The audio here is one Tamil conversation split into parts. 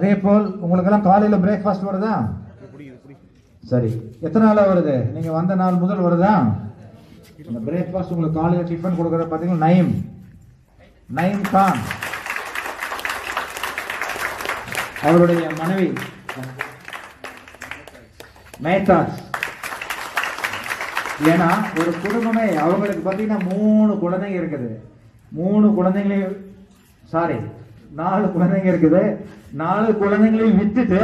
அதே போல் உங்களுக்கெல்லாம் காலையில் பிரேக்ஃபாஸ்ட் வருதா சரி எத்தனை நாளா வருது நீங்க வந்த நாள் முதல் வருதா இந்த பிரேக்ஃபாஸ்ட் உங்களுக்கு காலையில் டிஃபன் கொடுக்குற பார்த்தீங்கன்னா நயம் நயம் கான் அவருடைய மனைவி மேத்தாஸ் ஏன்னா ஒரு குடும்பமே அவங்களுக்கு பார்த்தீங்கன்னா மூணு குழந்தைங்க இருக்குது மூணு குழந்தைங்களையும் சாரி நாலு குழந்தைங்க இருக்குது நாலு குழந்தைங்களையும் விட்டுட்டு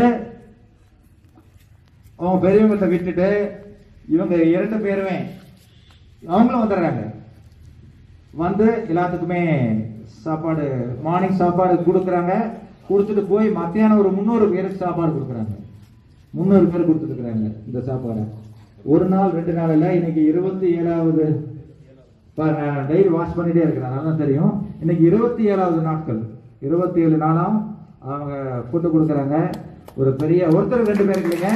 அவங்க பெரியவங்கள்ட்ட விட்டுட்டு இவங்க இரண்டு பேருமே அவங்களும் வந்துடுறாங்க வந்து எல்லாத்துக்குமே சாப்பாடு மார்னிங் சாப்பாடு கொடுக்குறாங்க கொடுத்துட்டு போய் மத்தியானம் ஒரு முந்நூறு பேருக்கு சாப்பாடு கொடுக்குறாங்க முந்நூறு பேர் கொடுத்துருக்குறாங்க இந்த சாப்பாடை ஒரு நாள் ரெண்டு நாள் இல்லை இன்னைக்கு இருபத்தி ஏழாவது டெய்லி வாஷ் பண்ணிட்டே இருக்கிறேன் நல்லா தெரியும் இன்னைக்கு இருபத்தி ஏழாவது நாட்கள் இருபத்தி ஏழு நாளாம் அவங்க ஃபுட்டு கொடுக்குறாங்க ஒரு பெரிய ஒருத்தர் ரெண்டு பேருக்கு இல்லைங்க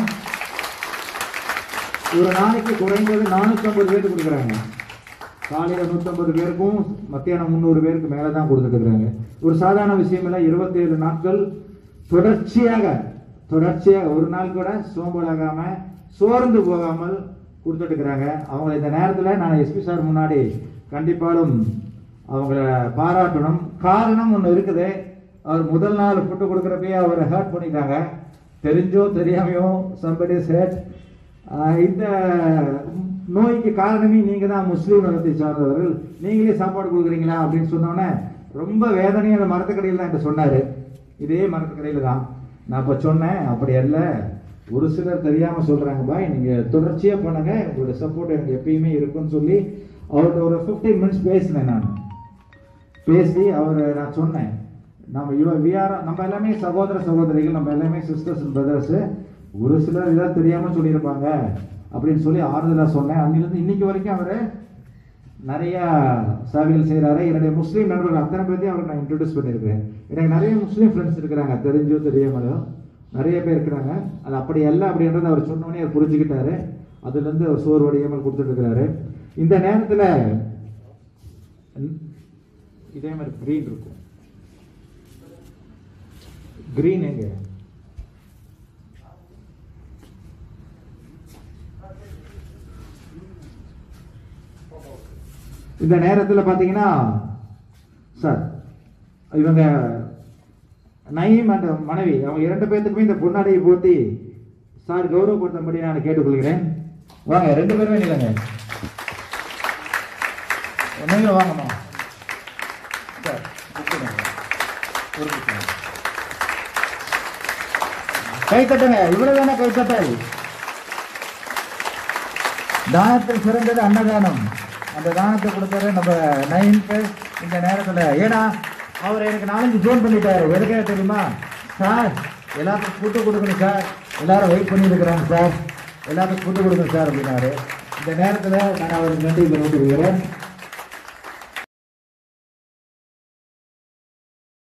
ஒரு நாளைக்கு குறைந்தது நானூற்றம்பது பேருக்கு கொடுக்குறாங்க காலையில் நூற்றம்பது பேருக்கும் மத்தியானம் முந்நூறு பேருக்கு மேலே தான் கொடுத்துருக்குறாங்க ஒரு சாதாரண விஷயம் இல்லை இருபத்தி ஏழு நாட்கள் தொடர்ச்சியாக தொடர்ச்சியாக ஒரு நாள் கூட சோம்பலாகாம சோர்ந்து போகாமல் கொடுத்துட்டு இருக்கிறாங்க அவங்கள இந்த நேரத்தில் நான் எஸ்பி சார் முன்னாடி கண்டிப்பாலும் அவங்கள பாராட்டணும் காரணம் ஒன்று இருக்குது அவர் முதல் நாள் ஃபுட்டு கொடுக்குறப்பயே அவரை ஹர்ட் பண்ணிட்டாங்க தெரிஞ்சோ தெரியாமையோ சம்படி சேட் இந்த நோய்க்கு காரணமே நீங்க தான் முஸ்லீம் மதத்தை சார்ந்தவர்கள் நீங்களே சாப்பாடு கொடுக்குறீங்களா அப்படின்னு சொன்னோன்னே ரொம்ப வேதனையை அந்த மரத்துக்கடையில் தான் என்கிட்ட சொன்னாரு இதே மரத்துக்கடையில் தான் நான் இப்போ சொன்னேன் அப்படி அல்ல ஒரு சிலர் தெரியாம சொல்றாங்க பாய் நீங்க தொடர்ச்சியா பண்ணுங்க உங்களோட சப்போர்ட் எனக்கு எப்பயுமே இருக்கும்னு சொல்லி அவர்கிட்ட ஒரு 15 மினிட்ஸ் பேசினேன் நான் பேசி அவர் நான் சொன்னேன் நம்ம இவ விஆர் நம்ம எல்லாமே சகோதர சகோதரிகள் நம்ம எல்லாமே சிஸ்டர்ஸ் அண்ட் பிரதர்ஸ் ஒரு சிலர் ஏதாவது தெரியாம சொல்லியிருப்பாங்க அப்படின்னு சொல்லி ஆறுதலா சொன்னேன் அன்னிலிருந்து இன்னைக்கு வரைக்கும் அவர் நிறைய சேவைகள் செய்கிறாரு என்னுடைய முஸ்லீம் நண்பர்கள் அத்தனை பேர்த்தையும் அவருக்கு நான் இன்ட்ரடியூஸ் பண்ணியிருக்கேன் எனக்கு நிறைய முஸ்லீம் ஃப்ரெண்ட்ஸ் இருக்கிறாங்க தெரிஞ்சோ தெரியாமலோ நிறைய பேர் இருக்கிறாங்க அது அப்படி அல்ல அப்படின்றத அவர் சொன்னோடனே அவர் புரிஞ்சுக்கிட்டாரு அதுலேருந்து அவர் சோறு வடியாமல் கொடுத்துட்டு இருக்கிறாரு இந்த நேரத்தில் இதே மாதிரி க்ரீன் இருக்கும் க்ரீன் எங்க இந்த நேரத்தில் பார்த்தீங்கன்னா சார் இவங்க நயீம் அண்ட் மனைவி அவங்க இரண்டு பேர்த்துக்குமே இந்த பொன்னாடையை போட்டி சார் கௌரவப்படுத்தும்படி நான் கேட்டுக்கொள்கிறேன் வாங்க ரெண்டு பேருமே நிலங்க நீங்களும் வாங்கம்மா சார் கூப்பிடுங்க. ஒரு நிமிஷம். கை தட்டுங்க இவ்வளவு தானே கை தட்டல் தானத்தில் சிறந்தது அன்னதானம் அந்த தானத்தை கொடுத்தாரு நம்ம நைன்த்து இந்த நேரத்தில் ஏன்னா அவர் எனக்கு நாலஞ்சு ஃபோன் பண்ணிட்டாரு எதுக்காக தெரியுமா சார் எல்லாத்துக்கும் ஃபுட்டு கொடுக்கணும் சார் எல்லாரும் வெயிட் பண்ணியிருக்கிறாங்க சார் எல்லாத்துக்கும் ஃபுட்டு கொடுக்கணும் சார் அப்படின்னாரு இந்த நேரத்தில் நான் அவருக்கு நன்றி தெரிவித்துக்கிறேன்